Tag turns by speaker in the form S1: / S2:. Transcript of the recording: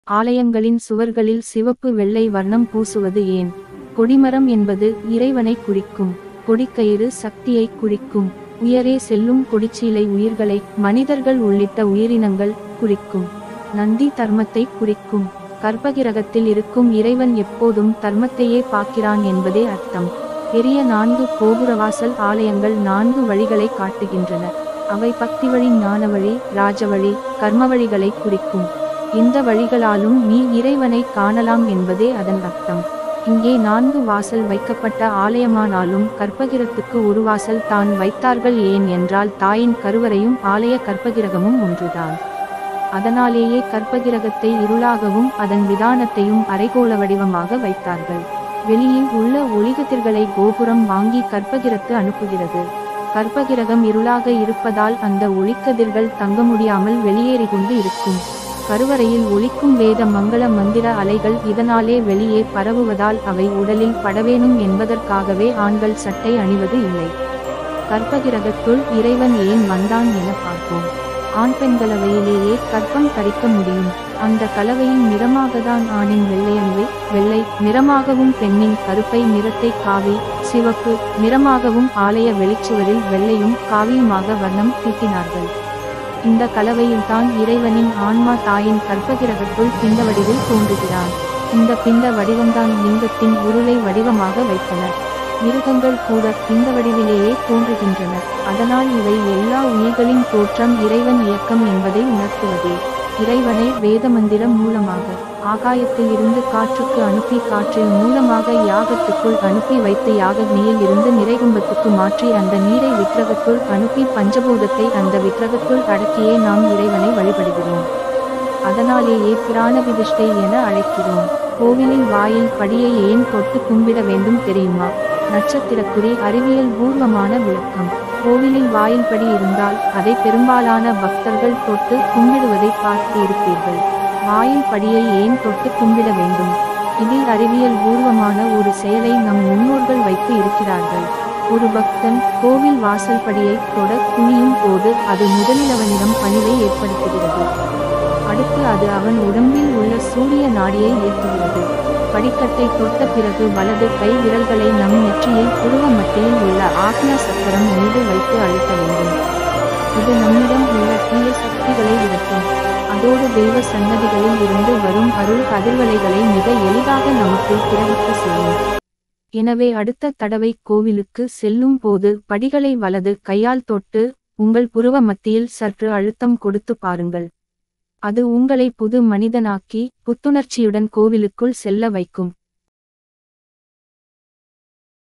S1: ஆலயங்களின் சுவர்களில் சிவப்பு வெள்ளை வர்ணம் பூசுவது ஏன் கொடிமரம் என்பது இறைவனை குறிக்கும் கொடிக்கயிறு சக்தியை குறிக்கும் உயரே செல்லும் கொடிச்சீலை உயிர்களை மனிதர்கள் உள்ளிட்ட உயிரினங்கள் குறிக்கும் நந்தி தர்மத்தை குறிக்கும் கர்ப்பகிரகத்தில் இருக்கும் இறைவன் எப்போதும் தர்மத்தையே பார்க்கிறான் என்பதே அர்த்தம் பெரிய நான்கு கோபுரவாசல் ஆலயங்கள் நான்கு வழிகளை காட்டுகின்றன அவை பக்தி வழி ஞான வழி ராஜவழி கர்ம வழிகளை குறிக்கும் இந்த வழிகளாலும் நீ இறைவனை காணலாம் என்பதே அதன் அர்த்தம் இங்கே நான்கு வாசல் வைக்கப்பட்ட ஆலயமானாலும் கற்பகிரத்துக்கு ஒரு வாசல் தான் வைத்தார்கள் ஏன் என்றால் தாயின் கருவறையும் ஆலய கற்பகிரகமும் ஒன்றுதான் அதனாலேயே கற்பகிரகத்தை இருளாகவும் அதன் விதானத்தையும் அரைகோள வடிவமாக வைத்தார்கள் வெளியில் உள்ள ஒளிகதிர்களை கோபுரம் வாங்கி கற்பகிரத்து அனுப்புகிறது கற்பகிரகம் இருளாக இருப்பதால் அந்த ஒளிக்கதிர்கள் தங்க முடியாமல் வெளியேறி கொண்டு இருக்கும் கருவறையில் ஒலிக்கும் வேத மங்கள மந்திர அலைகள் இதனாலே வெளியே பரவுவதால் அவை உடலில் படவேணும் என்பதற்காகவே ஆண்கள் சட்டை அணிவது இல்லை கற்பகிரகத்துள் இறைவன் ஏன் வந்தான் என பார்ப்போம் ஆண் பெண் கலவையிலேயே கற்பம் தரிக்க முடியும் அந்த கலவையின் நிறமாகத்தான் ஆணின் வெள்ளையன்பு வெள்ளை நிறமாகவும் பெண்ணின் கருப்பை நிறத்தை காவி சிவப்பு நிறமாகவும் ஆலய வெளிச்சுவரில் வெள்ளையும் காவியுமாக வர்ணம் தீட்டினார்கள் இந்த கலவையில்தான் இறைவனின் ஆன்மா தாயின் கற்பகிரகத்துள் பிண்ட வடிவில் தோன்றுகிறான் இந்த பிண்ட வடிவம்தான் லிங்கத்தின் உருளை வடிவமாக வைத்தனர் மிருகங்கள் கூட பிண்ட வடிவிலேயே தோன்றுகின்றன அதனால் இவை எல்லா உயிர்களின் தோற்றம் இறைவன் இயக்கம் என்பதை உணர்த்துவதே இறைவனை வேதமந்திரம் மூலமாக ஆகாயத்தில் இருந்து காற்றுக்கு அனுப்பி காற்றின் மூலமாக யாகத்துக்குள் அனுப்பி வைத்து யாகக்னியில் இருந்து நிறைகும்பத்துக்கு மாற்றி அந்த நீரை விக்கிரகத்துள் அனுப்பி பஞ்சபூதத்தை அந்த விக்கிரகத்துள் அடக்கியே நாம் இறைவனை வழிபடுகிறோம் அதனாலேயே பிராண விதிஷ்டை என அழைக்கிறோம் கோவிலின் வாயில் படியை ஏன் தொட்டு கும்பிட வேண்டும் தெரியுமா நட்சத்திரக்குறி அறிவியல் பூர்வமான விளக்கம் கோவிலில் வாயில் படி இருந்தால் அதை பெரும்பாலான பக்தர்கள் தொட்டு கும்பிடுவதை பார்த்து இருப்பீர்கள் வாயில் படியை ஏன் தொட்டு கும்பிட வேண்டும் இதில் அறிவியல் பூர்வமான ஒரு செயலை நம் முன்னோர்கள் வைத்து இருக்கிறார்கள் ஒரு பக்தன் கோவில் வாசல் படியை தொட துணியும் போது அது முதலில் அவனிடம் பணிவை ஏற்படுத்துகிறது அடுத்து அது அவன் உடம்பில் உள்ள சூரிய நாடியை ஏற்றுகிறது படிக்கட்டை தொட்ட பிறகு வலது கை விரல்களை நம் நெற்றியில் புருவ மத்தியில் உள்ள ஆக்னா சக்கரம் மீது வைத்து அழுத்த வேண்டும் இது நம்மிடம் உள்ள தீய சக்திகளை விளக்கும் அதோடு தெய்வ சன்னதிகளில் இருந்து வரும் அருள் அதிர்வலைகளை மிக எளிதாக நமக்குள் பிறவிக்க செய்யும் எனவே அடுத்த தடவை கோவிலுக்கு செல்லும் போது படிகளை வலது கையால் தொட்டு உங்கள் புருவ மத்தியில் சற்று அழுத்தம் கொடுத்து பாருங்கள் அது உங்களை புது மனிதனாக்கி புத்துணர்ச்சியுடன் கோவிலுக்குள் செல்ல வைக்கும்